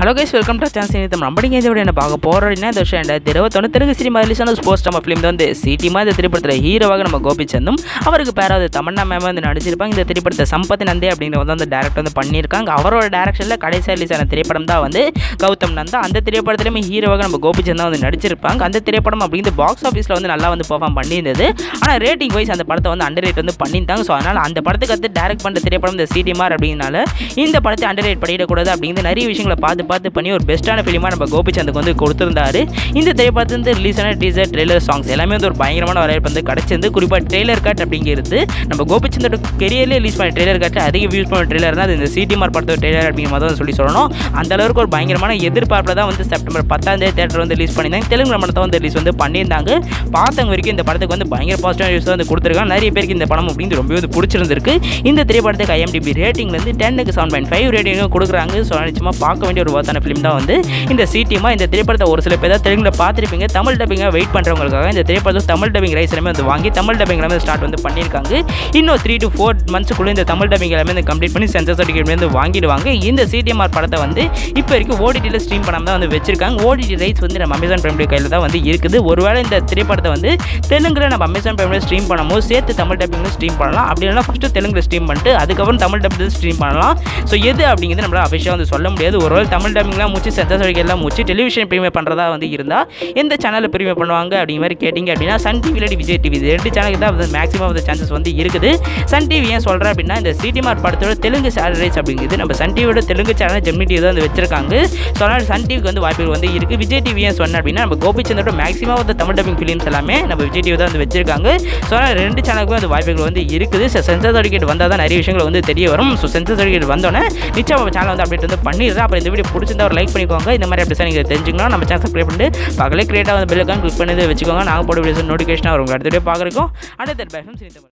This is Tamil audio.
hello guys welcome to channel cine Tamil நம்மடிங்க இந்த வீடியோ என்ன பார்க்க போகிறோம் அப்படின்னா இந்த வருஷம் ரெண்டாயிரத்தி இருபத்தொன்று தெலுங்கு சினிமா ரிலீஸ் ஆன ஸ்போர்ட்ஸ் நம்ம ஃபிலிம் வந்து சிட்டிமா இந்த திரைப்படத்தில் ஹீரோவாக நம்ம கோபிச்சந்தும் அவருக்கு பேராவது தமன்னா மேம் வந்து நடிச்சிருப்பாங்க இந்த திரைப்படத்தை சம்பத் நந்தே அப்படிங்கிற வந்து அந்த டேரக்டர் வந்து பண்ணியிருக்காங்க அவரோட டேரக்ஷனில் கடைசி ரிலீஸ் ஆன திரைப்படம் தான் வந்து கௌதம் நந்தா அந்த திரைப்படத்துலையுமே ஹீரோவாக நம்ம கோபிச்சந்த் வந்து நடிச்சிருப்பாங்க அந்த திரைப்படம் அப்படிங்கிற பாக்ஸ் ஆஃபீஸில் வந்து நல்லா வந்து பெர்ஃபார்ம் பண்ணியிருந்தது ஆனால் ரேட்டிங் வைஸ் அந்த படத்தை வந்து அண்டர் ரேட் வந்து பண்ணியிருந்தாங்க ஸோ அதனால் அந்த படத்துக்கு வந்து டேரக்ட் பண்ணுற திரைப்படம் இந்த சிடிமார் அப்படிங்கிறனால இந்த படத்தை அண்டர் ரேட் பண்ணிடக்கூடாது அப்படிங்கிற நிறைய விஷயங்களை பார்த்து பார்த்து பண்ணி ஒரு பெஸ்ட்டான ஃபிலிமாக நம்ம கோபிச்சந்துக்கு வந்து கொடுத்துருந்தாரு இந்த திரைப்படத்துல வந்து ரிலீஸ் ஆன டீசர் ட்ரெய்லர் சாங்ஸ் எல்லாமே வந்து ஒரு பயங்கரமான வரவேற்பு வந்து கிடச்சிருந்து குறிப்பாக ட்ரெய்லர் கட் அப்படிங்கிறது நம்ம கோபிச்சந்தோட கெரியர்லேயே ரிலீஸ் பண்ண ட்ரெய்லர் கட் அதிக வியூஸ் பண்ண ட்ரெய்லர் தான் அது இந்த சிடிமார் படத்தோட ட்ரெய்லர் அப்படிங்கிற மாதிரி தான் சொல்லி சொல்லணும் அந்த அளவுக்கு ஒரு பயங்கரமான எதிர்பார்ப்பில் தான் வந்து செப்டம்பர் பத்தாம் தேதி தேட்டர் வந்து ரிலீஸ் பண்ணியிருந்தாங்க தெலுங்கு படத்தை வந்து ரிலீஸ் வந்து பண்ணியிருந்தாங்க பார்த்தவங்க வரைக்கும் இந்த படத்துக்கு வந்து பயங்கர பாசிட்டிவ் ரிவ்யூஸ் வந்து கொடுத்துருக்காங்க நிறைய பேருக்கு இந்த படம் அப்படிங்கிறது ரொம்பவே வந்து பிடிச்சிருந்திருக்கு இந்த திரைப்படத்துக்கு ஐஎம்டிபி ரேட்டிங்லேருந்து டென்னுக்கு செவன் பாயிண்ட் ஃபைவ் ரேட்டிங்கும் கொடுக்குறாங்க ஸோ நிச்சயமாக பார்க்க வேண்டிய ஒரு வாத்தான ஃபிலிம் தான் வந்து இந்த சிடிமா இந்த திரைப்படத்தை ஒரு சில பேர் தான் தெலுங்குல பார்த்துருப்பீங்க தமிழ் டப்பிங்காக வெயிட் பண்ணுறவங்களுக்காக இந்த திரைப்படத்தை தமிழ் டப்பிங் ரைஸ் எல்லாமே வந்து வாங்கி தமிழ் டப்பிங் எல்லாமே ஸ்டார்ட் வந்து பண்ணியிருக்காங்க இன்னும் த்ரீ டு ஃபோர் மந்த்ஸுக்குள்ளே இந்த தமிழ் டப்பிங் எல்லாமே வந்து கம்ப்ளீட் பண்ணி சென்சர் சர்டிஃபிகேட் வந்து வாங்கிடுவாங்க இந்த சிடிஎம்ஆர் படத்தை வந்து இப்போ வரைக்கும் ஓடிடியில் ஸ்ட்ரீம் பண்ணாமல் தான் வந்து வச்சிருக்காங்க ஓடிடி ரைட்ஸ் வந்து நம்ம அமேசான் பிரைம் கையில் தான் வந்து இருக்குது ஒருவேளை இந்த திரைப்படத்தை வந்து தெலுங்குல நம்ம அமேசான் பிரைமில் ஸ்ட்ரீம் பண்ணும்போது சேர்த்து தமிழ் டப்பிங்கில் ஸ்ட்ரீம் பண்ணலாம் அப்படி இல்லைனா ஃபஸ்ட்டு தெலுங்குல ஸ்ட்ரீம் பண்ணிட்டு அதுக்கப்புறம் தமிழ் டப்பில் ஸ்ட்ரீம் பண்ணலாம் ஸோ எது அப்படிங்கிறது நம்மளால் அஃபிஷியலாக வந்து சொல்ல முடியாது ஒருவேளை தமிழ் டப்பிங்லாம் முடிச்சு சென்சர் சர்டிஃபிகேட்லாம் முடிச்சு டெலிவிஷன் ப்ரீமியர் பண்ணுறதா வந்து இருந்தால் எந்த சேனலில் ப்ரீமியர் பண்ணுவாங்க அப்படிங்கிற மாதிரி கேட்டிங்க அப்படின்னா சன் டிவி இல்லாட்டி விஜய் டிவி இது ரெண்டு சேனலுக்கு தான் வந்து மேக்ஸிமம் வந்து சான்சஸ் வந்து இருக்குது சன் டிவி ஏன் சொல்கிறேன் அப்படின்னா இந்த சிடிமார் படத்தோட தெலுங்கு சேலரிஸ் அப்படிங்கிறது நம்ம சன் டிவியோட தெலுங்கு சேனல் ஜெமினி டிவி தான் வந்து வச்சிருக்காங்க ஸோ அதனால் சன் டிவிக்கு வந்து வாய்ப்புகள் வந்து இருக்குது விஜய் டிவி ஏன் சொன்னேன் அப்படின்னா நம்ம கோபிச்சந்தோட மேக்ஸிமம் வந்து தமிழ் டப்பிங் ஃபிலிம்ஸ் எல்லாமே நம்ம விஜய் டிவி தான் வந்து வச்சிருக்காங்க ஸோ அதனால் ரெண்டு சேனலுக்கும் வந்து வாய்ப்புகள் வந்து இருக்குது ஸோ சென்சர் சர்டிஃபிகேட் வந்தால் தான் நிறைய விஷயங்கள் வந்து தெரிய வரும் ஸோ சென்சர் சர்டிஃபிகேட் வந்தோடனே நிச்சயம் நம்ம சேனல் வந்து அப்டேட் வந்து பண்ணிடுறேன் அப்புறம் இந்த வீடியோ பிடிச்சிருந்தா ஒரு லைக் பண்ணிக்கோங்க இந்த மாதிரி அப்படி நீங்கள் தெரிஞ்சுக்கணும் நம்ம சேனல் சப்ஸ்கிரைப் பண்ணிட்டு பக்கலே கிரியேட்டாக வந்து பெல்லுக்கான் கிளிக் பண்ணி வச்சுக்கோங்க நாங்கள் போட வீடியோஸ் நோட்டிஃபிகேஷனாக வரும் அடுத்த வீடியோ பார்க்குறோம் அடுத்த பை